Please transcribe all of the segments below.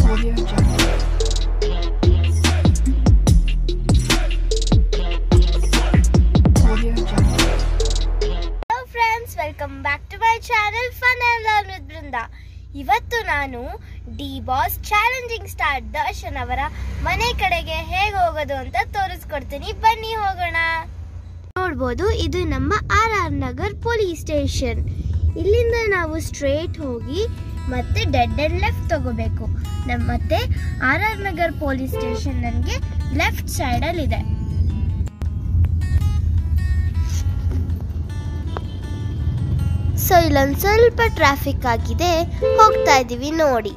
Audio Jungle. Audio Jungle. Hello friends welcome back to my channel fun and learn with Brinda ಇವತ್ತು ನಾನು D boss challenging star Darshan ಅವರ ಮನೆ ಕಡೆಗೆ ಹೇಗೆ ಹೋಗೋದು ಅಂತ ತೋರಿಸ್ಕೊಡ್ತೀನಿ ಬನ್ನಿ ಹೋಗೋಣ ನೋಡ್ಬೋದು ಇದು ನಮ್ಮ R R Nagar police station ಇಲ್ಲಿಂದ ನಾವು ಸ್ಟ್ರೇಟ್ ಹೋಗಿ ಮತ್ತೆ ಡೆಡ್ ಅಂಡ್ ಲೆಫ್ಟ್ ತಗೋಬೇಕು ನಮ್ಮ ಮತ್ತೆ R R Nagar police station ನನಗೆ ಲೆಫ್ಟ್ ಸೈಡಲ್ಲಿ ಇದೆ ಸೊ ಇಲ್ಲೊಂದು ಸ್ವಲ್ಪ ಟ್ರಾಫಿಕ್ ಆಗಿದೆ ಹೋಗ್ತಾ ಇದ್ದೀವಿ ನೋಡಿ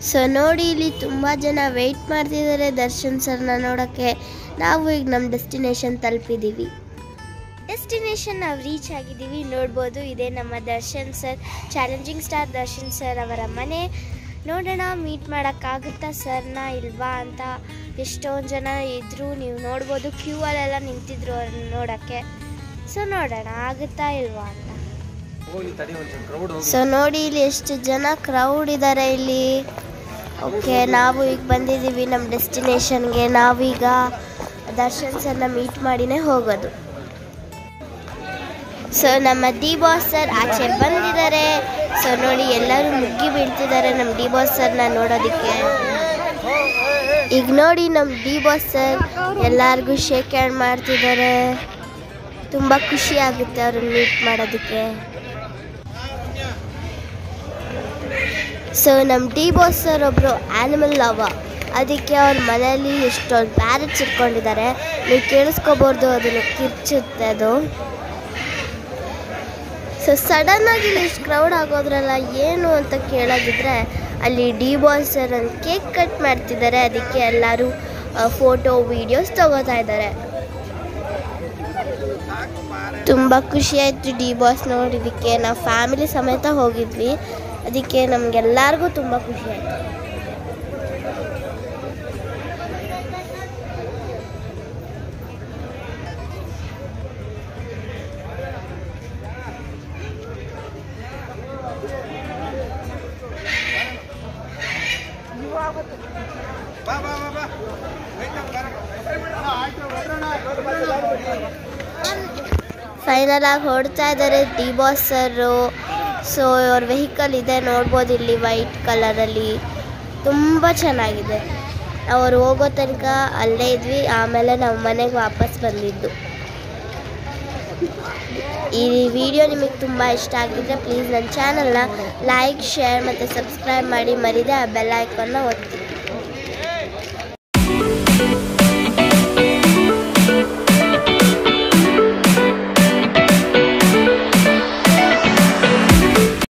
ಸೊ ನೋಡಿ ಇಲ್ಲಿ ತುಂಬ ಜನ ವೆಯ್ಟ್ ಮಾಡ್ತಿದ್ದಾರೆ ದರ್ಶನ್ ಸರ್ನ ನೋಡೋಕ್ಕೆ ನಾವು ಈಗ ನಮ್ಮ ಡೆಸ್ಟಿನೇಷನ್ ತಲುಪಿದ್ದೀವಿ ಡೆಸ್ಟಿನೇಷನ್ ನಾವು ರೀಚ್ ಆಗಿದ್ದೀವಿ ನೋಡ್ಬೋದು ಇದೇ ನಮ್ಮ Darshan sir challenging star Darshan sir ಅವರ ಮನೆ ನೋಡೋಣ ಮೀಟ್ ಮಾಡೋಕ್ಕಾಗುತ್ತಾ ಸರ್ನ ಇಲ್ವಾ ಅಂತ ಎಷ್ಟೊಂದು ಜನ ಇದ್ದರು ನೀವು ನೋಡ್ಬೋದು ಕ್ಯೂ ಅಲ್ಲೆಲ್ಲ ನಿಂತಿದ್ರು ಅವ್ರನ್ನ ನೋಡೋಕ್ಕೆ ಸೊ ನೋಡೋಣ ಆಗುತ್ತಾ ಇಲ್ವಾ ಅಂತ ಸೊ ನೋಡಿ ಇಲ್ಲಿ ಎಷ್ಟು ಜನ ಕ್ರೌಡ್ ಇದ್ದಾರೆ ಇಲ್ಲಿ ಓಕೆ ನಾವು ಈಗ ಬಂದಿದ್ದೀವಿ ನಮ್ಮ ಡೆಸ್ಟಿನೇಷನ್ಗೆ ನಾವೀಗ ದರ್ಶನ್ ಸರ್ನ ಮೀಟ್ ಮಾಡಿನೇ ಹೋಗೋದು ಸೊ ನಮ್ಮ ಡಿ ಬಾಸ್ ಸರ್ ಆಚೆ ಬಂದಿದ್ದಾರೆ ಸೊ ನೋಡಿ ಎಲ್ಲರೂ ಮುಗ್ಗಿ ಬೀಳ್ತಿದ್ದಾರೆ ನಮ್ಮ ಡಿ ಬಾಸ್ ಸರ್ನ ನೋಡೋದಕ್ಕೆ ಈಗ ನೋಡಿ ನಮ್ಮ ಡಿ ಬಾಸ್ ಸರ್ ಎಲ್ಲರಿಗೂ ಶೇಕ್ ಹ್ಯಾಂಡ್ ಮಾಡ್ತಿದ್ದಾರೆ ತುಂಬ ಖುಷಿ ಆಗುತ್ತೆ ಅವ್ರನ್ನ ಮೀಟ್ ಮಾಡೋದಕ್ಕೆ ಸೊ ನಮ್ಮ ಡಿ ಬಾಸ್ ಸರ್ ಒಬ್ಬರು ಆ್ಯನಿಮಲ್ ಲವ ಅದಕ್ಕೆ ಅವ್ರ ಮನೆಯಲ್ಲಿ ಎಷ್ಟೊಂದು ಪ್ಯಾರೆಟ್ಸ್ ಇಟ್ಕೊಂಡಿದ್ದಾರೆ ನೀವು ಕೇಳಿಸ್ಕೋಬೋದು ಅದನ್ನು ಕಿರ್ಚುತ್ತೆ ಅದು ಸೊ ಸಡನ್ ಆಗಿ ಇಲ್ಲಿ ಇಷ್ಟು ಕ್ರೌಡ್ ಆಗೋದ್ರಲ್ಲ ಏನು ಅಂತ ಕೇಳೋದಿದ್ರೆ ಅಲ್ಲಿ ಡಿ ಬಾಸ್ ಸರ್ ಒಂದು ಕೇಕ್ ಕಟ್ ಮಾಡ್ತಿದ್ದಾರೆ ಅದಕ್ಕೆ ಎಲ್ಲರೂ ಫೋಟೋ ವೀಡಿಯೋಸ್ ತಗೋತಾ ಇದ್ದಾರೆ ತುಂಬ ಖುಷಿ ಆಯಿತು ಡಿ ಬಾಸ್ ನೋಡಿದ್ದಕ್ಕೆ ನಾವು ಫ್ಯಾಮಿಲಿ ಸಮೇತ ಹೋಗಿದ್ವಿ ಅದಕ್ಕೆ ನಮಗೆಲ್ಲರಿಗೂ ತುಂಬ ಖುಷಿ ಆಯಿತು ಫೈನಲ್ ಆಗಿ ಹೊಡ್ತಾ ಇದ್ದಾರೆ ಡಿ ಬಾಸ್ ಸರು ಸೊ ಅವ್ರ ವೆಹಿಕಲ್ ಇದೆ ನೋಡ್ಬೋದು ಇಲ್ಲಿ ವೈಟ್ ಕಲರಲ್ಲಿ ತುಂಬ ಚೆನ್ನಾಗಿದೆ ಅವ್ರು ಹೋಗೋ ತನಕ ಅಲ್ಲೇ ಇದ್ವಿ ಆಮೇಲೆ ನಾವು ಮನೆಗೆ ವಾಪಸ್ ಬಂದಿದ್ದು ಈ ವಿಡಿಯೋ ನಿಮಗೆ ತುಂಬ ಇಷ್ಟ ಆಗಿದ್ರೆ ಪ್ಲೀಸ್ ನನ್ನ ಚಾನಲ್ನ ಲೈಕ್ ಶೇರ್ ಮತ್ತು ಸಬ್ಸ್ಕ್ರೈಬ್ ಮಾಡಿ ಮರಿದೆ ಆ ಬೆಲ್ ಐಕನ್ನ ಒತ್ತಿ